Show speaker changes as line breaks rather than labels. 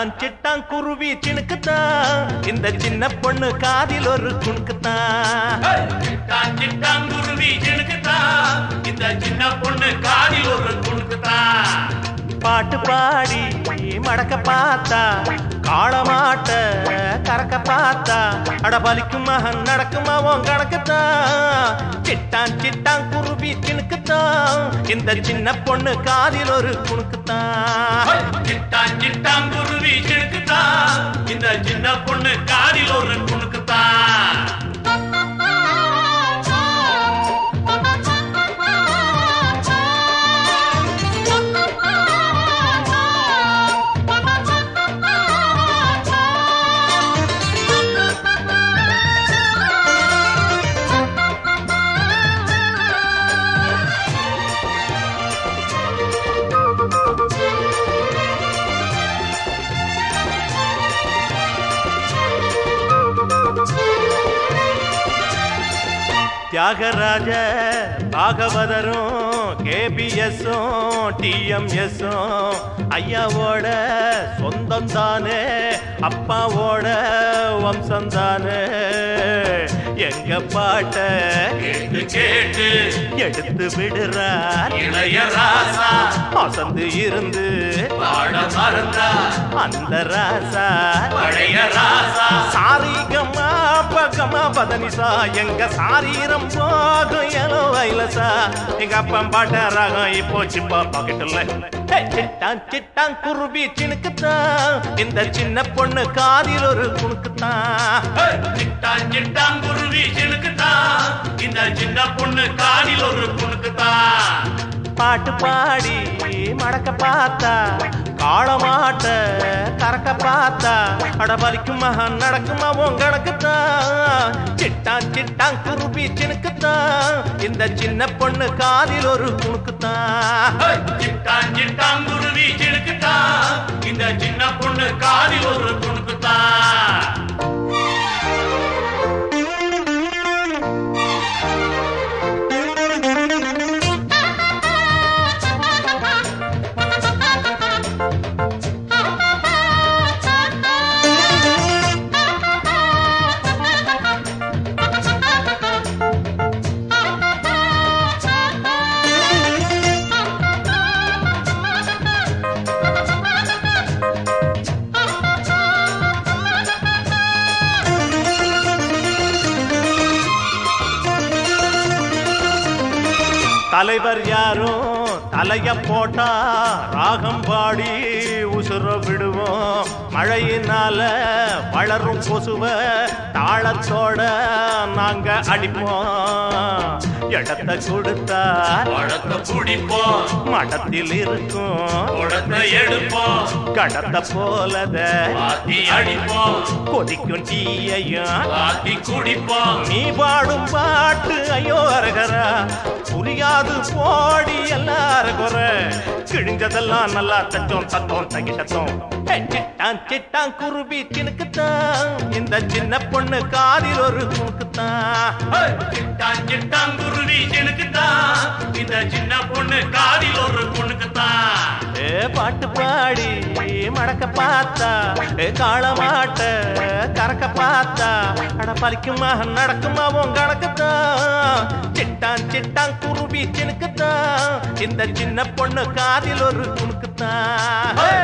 சிட்டான் சிட்டான் குருவி சினுக்குத்தான் இந்த சின்ன பொண்ணு காதில் ஒரு குணுக்குத்தான்
சிட்டான் சிட்டான் குருவி சினுக்குத்தான் இந்த சின்ன பொண்ணு காதில் ஒரு குணுக்குத்தான்
பாட்டு பாடி மடக்க பார்த்தா காளமாட்ட கறக்க பார்த்தா அட பலிக்கும் மகன் நடக்குமா உன் கணக்குத்தான் சிட்டான் சிட்டான் குருவி சினுக்குத்தான் இந்த சின்ன பொண்ணு காதில் ஒரு குணுக்குத்தான்
சிட்டான் சிட்டான் குருவி சினுக்குத்தான் இந்த சின்ன பொண்ணு காதில் ஒரு குணுக்குத்தான்
தியாகராஜ பாகவதரும் கேபிஎஸும் டிஎம்எஸும் ஐயாவோட சொந்தம் தானே அப்பாவோட வம்சம் தானே எங்க பாட்ட
கேட்டு கேட்டு
எடுத்து விடுறார்
இளைய ராசா
அசந்து இருந்து
பாட மறந்தா
அந்த ராசா
பழைய ராசா
சாரிகமா பகமா பதனிசா எங்க சாரீரம் போகும் எலோ வைலசா எங்க அப்பன் பாட்ட ராகம் இப்போ சிப்பா பாக்கெட்டுல சிட்டான் சிட்டான் குருவி சினுக்குத்தான் இந்த சின்ன பொண்ணு காதில் ஒரு குணுக்குத்தான்
சிட்டான் சிட்டான் குருவி சினுக்குத்தான் இந்த சின்ன பொண்ணு காதில் ஒரு குணுக்குத்தான்
பாட்டு பாடி மடக்க பார்த்தா காளமாட்ட கறக்க பார்த்தா அட பலிக்கும் மகன் நடக்குமா உன் கணக்குத்தான் சிட்டான் சிட்டான் குருவி சினுக்குத்தான் இந்த சின்ன பொண்ணு காதில் ஒரு குணுக்குத்தான்
சிட்டான் சிட்டான் குருவி சினுக்குத்தான் இந்த சின்ன பொண்ணு காதில் ஒரு குணுக்குத்தான்
தலைவர் யாரும் தலைய போட்டா ராகம் பாடி உசுர விடுவோம் மழையினால வளரும் கொசுவ தாளத்தோட நாங்க அடிப்போம் இடத்தை கொடுத்தா
பழத்தை குடிப்போம்
மடத்தில் இருக்கும்
குடத்தை எடுப்போம்
கடத்த போலத
பாத்தி அடிப்போம்
கொதிக்கும் டீயையும்
பாத்தி குடிப்போம்
நீ பாடும் பாட்டு ஐயோ அரகரா புரியாது போடி எல்லாரும் குறை கிழிஞ்சதெல்லாம் நல்லா தச்சோம் தத்தோம் தங்கி தத்தோம் சிட்டான் சிட்டான் குருவி சினுக்குத்தான் இந்த சின்ன பொண்ணு காதில் ஒரு குணுக்குத்தான்
சிட்டான் சிட்டான் குருவி சினுக்குத்தான் இந்த சின்ன பொண்ணு காதில் ஒரு பொண்ணுக்குத்தான்
ஏ பாட்டு பாடி மடக்க பார்த்தா ஏ காளமாட்ட கறக்க பார்த்தா அட பலிக்குமா நடக்குமா உன் கணக்குத்தான் சிட்டான் சிட்டான் குருவி சினுக்குத்தான் இந்த சின்ன பொண்ணு காதில் ஒரு குணுக்குத்தான்